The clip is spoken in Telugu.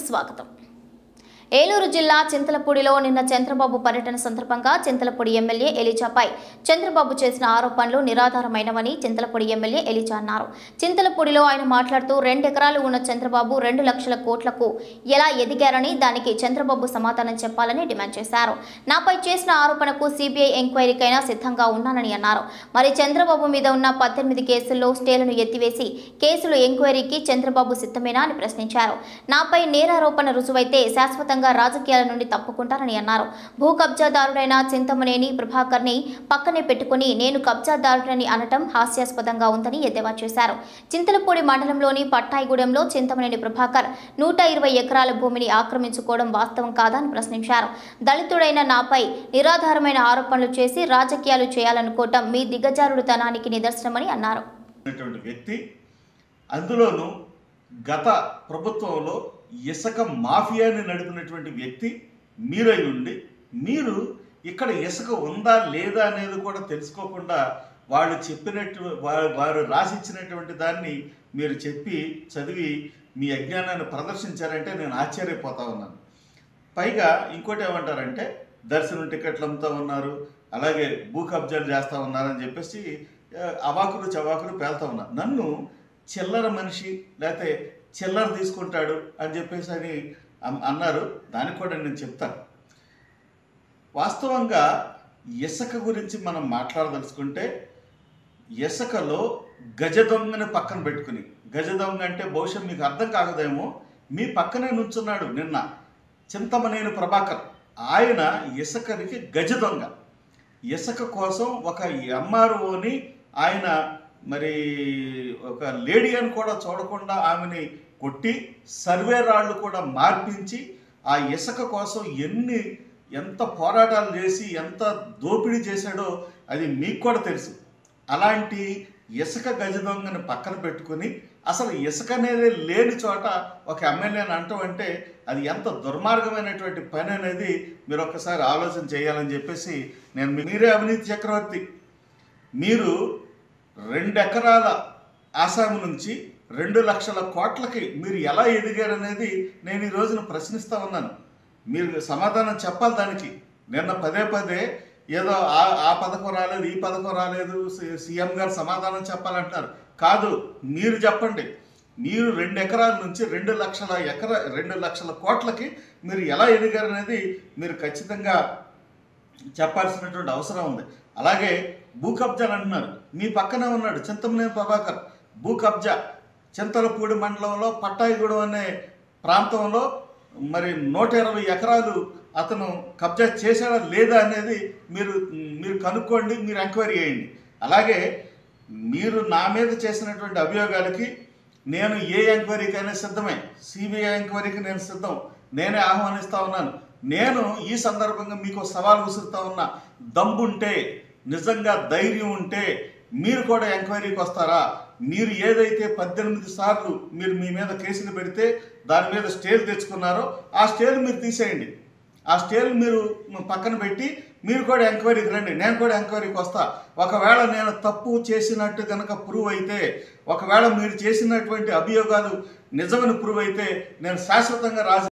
స్వాగతం ఏలూరు జిల్లా చింతలపూడిలో నిన్న చంద్రబాబు పర్యటన సందర్భంగా చింతలపూడి ఎమ్మెల్యే ఎలిజాపై చంద్రబాబు చేసిన ఆరోపణలు నిరాధారమైనవని చింతలపూడి ఎమ్మెల్యే ఎలిజా అన్నారు చింతలపూడిలో ఆయన మాట్లాడుతూ రెండెకరాలు ఉన్న చంద్రబాబు రెండు లక్షల కోట్లకు ఎలా ఎదిగారని దానికి చంద్రబాబు సమాధానం చెప్పాలని డిమాండ్ చేశారు నాపై చేసిన ఆరోపణకు సిబిఐ ఎంక్వైరీకైనా సిద్ధంగా ఉన్నానని అన్నారు మరి చంద్రబాబు మీద ఉన్న పద్దెనిమిది కేసుల్లో స్టేలను ఎత్తివేసి కేసులు ఎంక్వైరీకి చంద్రబాబు సిద్ధమేనా అని ప్రశ్నించారు నాపై నేరారోపణ రుజువైతే శాశ్వతంగా రాజకీయాల నుండి తప్పుకుంటారని అన్నారు భూ కబ్జాదారుడైన చింతమనేని ప్రభాకర్ని పక్కనే పెట్టుకుని నేను కబ్జాదారుడని అనటం హాస్యాస్పదంగా ఉందని ఎద్దేవా చేశారు చింతలపూడి మండలంలోని పట్టాయిగూడెంలో చింతమనేని ప్రభాకర్ నూట ఇరవై ఎకరాల భూమిని ఆక్రమించుకోవడం వాస్తవం కాదా అని ప్రశ్నించారు దళితుడైన నాపై నిరాధారమైన ఆరోపణలు చేసి రాజకీయాలు చేయాలనుకోవటం మీ దిగజారుడుతనానికి నిదర్శనమని అన్నారు ఉన్నటువంటి వ్యక్తి అందులోనూ గత ప్రభుత్వంలో ఇసుక మాఫియాని నడిపినటువంటి వ్యక్తి మీరై ఉండి మీరు ఇక్కడ ఇసుక ఉందా లేదా అనేది కూడా తెలుసుకోకుండా వాళ్ళు చెప్పినట్టు వారు వారు రాసిచ్చినటువంటి దాన్ని మీరు చెప్పి చదివి మీ అజ్ఞానాన్ని ప్రదర్శించారంటే నేను ఆశ్చర్యపోతా ఉన్నాను పైగా ఇంకోటి ఏమంటారంటే దర్శనం టికెట్లు అమ్ముతా ఉన్నారు అలాగే భూ కబ్జాలు చేస్తూ ఉన్నారని చెప్పేసి ఆ, అవాకులు చవాకులు పేలుతా ఉన్నారు నన్ను చిల్లర మనిషి లేకపోతే చిల్లర తీసుకుంటాడు అని చెప్పేసి అని అన్- అన్నారు దానికి కూడా నేను చెప్తాను వాస్తవంగా ఇసుక గురించి మనం మాట్లాడదలుచుకుంటే ఇసుకలో గజ దొంగని పక్కన పెట్టుకుని గజ దొంగ అంటే బహుశా మీకు అర్థం కాకదేమో మీ పక్కనే నుంచున్నాడు నిన్న చింతమనేని ప్రభాకర్ ఆయన ఇసుకనికి గజ దొంగ ఇసుక కోసం ఒక ఎంఆర్ఓని ఆయన మరి ఒక లేడీ అని కూడా చూడకుండా ఆమెని కొట్టి సర్వే రాళ్ళు కూడా మార్పించి ఆ ఇసుక కోసం ఎన్ని ఎంత పోరాటాలు చేసి ఎంత దోపిడీ చేశాడో అది మీకు కూడా తెలుసు అలాంటి ఇసుక గజ దొంగని పక్కన పెట్టుకుని అసలు ఇసుక అనేది లేని చోట ఒక ఎమ్మెల్యేని అంటాం అంటే అది ఎంత దుర్మార్గమైనటువంటి పని అనేది మీరు ఒక్కసారి ఆలోచన చేయాలని చెప్పేసి నేను మీరే అవినీతి చక్రవర్తి మీరు రెండు ఎకరాల ఆసాము నుంచి రెండు లక్షల కోట్లకి మీరు ఎలా ఎదిగారనేది నేను ఈ రోజున ప్రశ్నిస్తా ఉన్నాను మీరు సమాధానం చెప్పాలి దానికి నిన్న పదే పదే ఏదో ఆ ఆ పథకం రాలేదు ఈ పథకం రాలేదు సి- సీఎం గారు సమాధానం చెప్పాలంటారు కాదు మీరు చెప్పండి మీరు రెండు ఎకరాల నుంచి రెండు లక్షల ఎకర రెండు లక్షల కోట్లకి మీరు ఎలా ఎదిగారనేది మీరు ఖచ్చితంగా చెప్పాల్సినటువంటి అవసరం ఉంది అలాగే భూ కబ్జాలు అంటున్నారు మీ పక్కనే ఉన్నాడు చింతమనేని ప్రభాకర్ భూ కబ్జా చింతలపూడి మండలంలో పట్టాయిగూడెం అనే ప్రాంతంలో మరి నూట ఇరవై ఎకరాలు అతను కబ్జా చేశాడా లేదా అనేది మీరు మీరు కనుక్కోండి మీరు ఎంక్వైరీ చేయండి అలాగే మీరు నా మీద చేసినటువంటి అభియోగాలకి నేను ఏ ఎంక్వైరీకైనా సిద్ధమే సిబిఐ ఎంక్వైరీకి నేను సిద్ధం నేనే ఆహ్వానిస్తా ఉన్నాను నేను ఈ సందర్భంగా మీకు సవాల్ విసురుతా ఉన్నా దమ్ముంటే నిజంగా ధైర్యం ఉంటే మీరు కూడా ఎంక్వైరీకి వస్తారా మీరు ఏదైతే పద్దెనిమిది సార్లు మీరు మీ మీద కేసులు పెడితే దాని మీద స్టేలు తెచ్చుకున్నారో ఆ స్టేలు మీరు తీసేయండి ఆ స్టేలు మీరు పక్కన పెట్టి మీరు కూడా ఎంక్వైరీకి రండి నేను కూడా ఎంక్వైరీకి వస్తా ఒకవేళ నేను తప్పు చేసినట్టు కనుక ప్రూవ్ అయితే ఒకవేళ మీరు చేసినటువంటి అభియోగాలు నిజమని ప్రూవ్ అయితే నేను శాశ్వతంగా రాజ